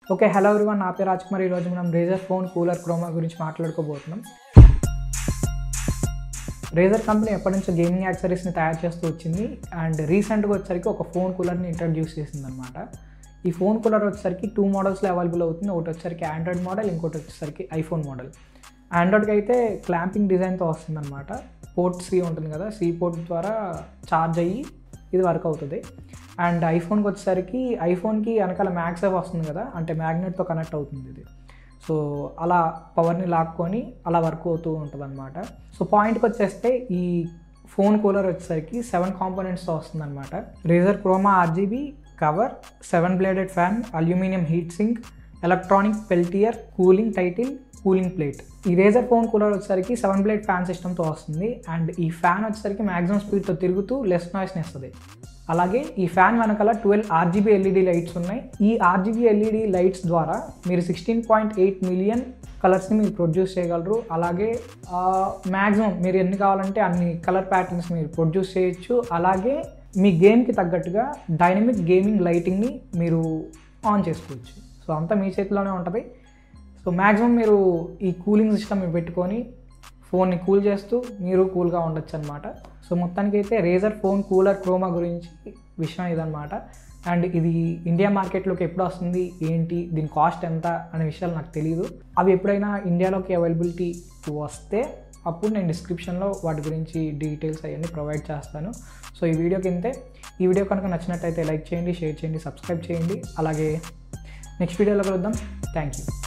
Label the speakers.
Speaker 1: okay hello everyone నా పేరు రాజ్కుమార్ ఈరోజు మనం రేజర్ ఫోన్ కూలర్ క్రోమా గురించి మాట్లాడుకోబోతున్నాం రేజర్ కంపెనీ ఎప్పటి నుంచో గేమింగ్ యాక్సరీస్ని తయారు చేస్తూ వచ్చింది అండ్ రీసెంట్గా వచ్చేసరికి ఒక ఫోన్ కూలర్ని ఇంట్రడ్యూస్ చేసింది అనమాట ఈ ఫోన్ కూలర్ వచ్చేసరికి టూ మోడల్స్లో అవైలబుల్ అవుతుంది ఒకటి వచ్చేసరికి ఆండ్రాయిడ్ మోడల్ ఇంకోటి వచ్చేసరికి ఐఫోన్ మోడల్ ఆండ్రాయిడ్కి అయితే క్లాంపింగ్ డిజైన్తో వస్తుంది అనమాట పోర్ట్ సి ఉంటుంది కదా సి పోర్ట్ ద్వారా ఛార్జ్ అయ్యి ఇది వర్క్ అవుతుంది అండ్ ఐఫోన్కి వచ్చేసరికి ఐఫోన్కి వెనకాల మ్యాక్సేఫ్ వస్తుంది కదా అంటే మ్యాగ్నెట్తో కనెక్ట్ అవుతుంది ఇది సో అలా పవర్ని లాక్కొని అలా వర్క్ అవుతూ ఉంటుంది అనమాట సో పాయింట్కి వచ్చేస్తే ఈ ఫోన్ కూలర్ వచ్చేసరికి సెవెన్ కాంపోనెంట్స్తో వస్తుంది అనమాట Razer Chroma RGB cover seven bladed fan aluminium heat sink electronic Peltier cooling title cooling plate ఈ రేజర్ ఫోన్ కూలర్ వచ్చేసరికి సెవెన్ బ్లేడ్ ఫ్యాన్ సిస్టమ్తో వస్తుంది అండ్ ఈ ఫ్యాన్ వచ్చేసరికి మ్యాక్సిమం స్పీడ్తో తిరుగుతూ లెస్ నాయిస్ని ఇస్తుంది అలాగే ఈ ఫ్యాన్ వెనకాల ట్వెల్వ్ ఆర్జీబీ ఎల్ఈడి లైట్స్ ఉన్నాయి ఈ ఆర్జీబీ ఎల్ఈడి లైట్స్ ద్వారా మీరు సిక్స్టీన్ పాయింట్ ఎయిట్ మిలియన్ కలర్స్ని మీరు ప్రొడ్యూస్ చేయగలరు అలాగే మ్యాక్సిమం మీరు ఎన్ని కావాలంటే అన్ని కలర్ ప్యాటర్న్స్ మీరు ప్రొడ్యూస్ చేయొచ్చు అలాగే మీ గేమ్కి తగ్గట్టుగా డైనమిక్ గేమింగ్ లైటింగ్ని మీరు ఆన్ చేసుకోవచ్చు సో అంతా మీ చేతిలోనే ఉంటుంది సో మ్యాక్సిమం మీరు ఈ కూలింగ్ సిస్టమ్ పెట్టుకొని ఫోన్ని కూల్ చేస్తూ మీరు కూల్గా ఉండొచ్చు అనమాట సో మొత్తానికి అయితే రేజర్ ఫోన్ కూలర్ క్రోమా గురించి విషయం ఇదనమాట అండ్ ఇది ఇండియా మార్కెట్లోకి ఎప్పుడు వస్తుంది ఏంటి దీని కాస్ట్ ఎంత అనే విషయాలు నాకు తెలియదు అవి ఎప్పుడైనా ఇండియాలోకి అవైలబిలిటీ వస్తే అప్పుడు నేను డిస్క్రిప్షన్లో వాటి గురించి డీటెయిల్స్ అవన్నీ ప్రొవైడ్ చేస్తాను సో ఈ వీడియో కిందే ఈ వీడియో కనుక నచ్చినట్టయితే లైక్ చేయండి షేర్ చేయండి సబ్స్క్రైబ్ చేయండి అలాగే నెక్స్ట్ వీడియోలో కలుద్దాం థ్యాంక్ యూ